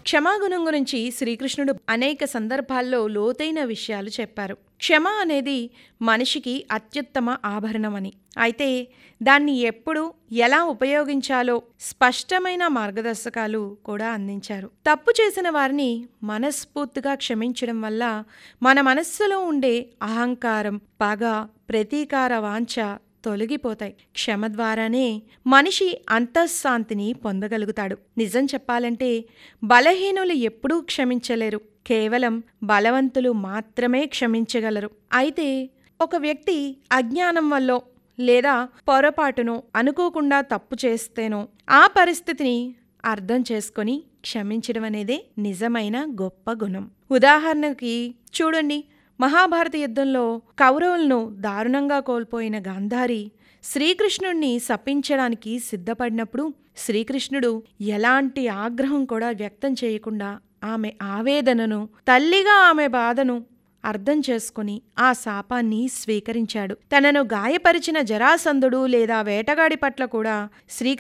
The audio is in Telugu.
క్షమాగుణం గురించి శ్రీకృష్ణుడు అనేక సందర్భాల్లో లోతైన విషయాలు చెప్పారు క్షమ అనేది మనిషికి అత్యుత్తమ ఆభరణమని అయితే దాన్ని ఎప్పుడు ఎలా ఉపయోగించాలో స్పష్టమైన మార్గదర్శకాలు కూడా అందించారు తప్పు చేసిన వారిని మనస్ఫూర్తిగా క్షమించడం వల్ల మన మనస్సులో ఉండే అహంకారం పగ ప్రతీకార వాంఛ తొలగిపోతాయి క్షమ ద్వారానే మనిషి అంతఃశాంతిని పొందగలుగుతాడు నిజం చెప్పాలంటే బలహీనులు ఎప్పుడూ క్షమించలేరు కేవలం బలవంతులు మాత్రమే క్షమించగలరు అయితే ఒక వ్యక్తి అజ్ఞానం వల్లో లేదా పొరపాటును అనుకోకుండా తప్పు చేస్తేనో ఆ పరిస్థితిని అర్థం చేసుకొని క్షమించడం అనేదే నిజమైన గొప్ప గుణం ఉదాహరణకి చూడండి మహాభారత యుద్ధంలో కౌరవులను దారుణంగా కోల్పోయిన గాంధారి శ్రీకృష్ణుణ్ణి శపించడానికి సిద్ధపడినప్పుడు శ్రీకృష్ణుడు ఎలాంటి ఆగ్రహం కూడా వ్యక్తం చేయకుండా ఆమె ఆవేదనను తల్లిగా ఆమె బాధను అర్థం చేసుకుని ఆ శాపాన్ని స్వీకరించాడు తనను గాయపరిచిన జరాసంధుడు లేదా వేటగాడి పట్ల కూడా శ్రీ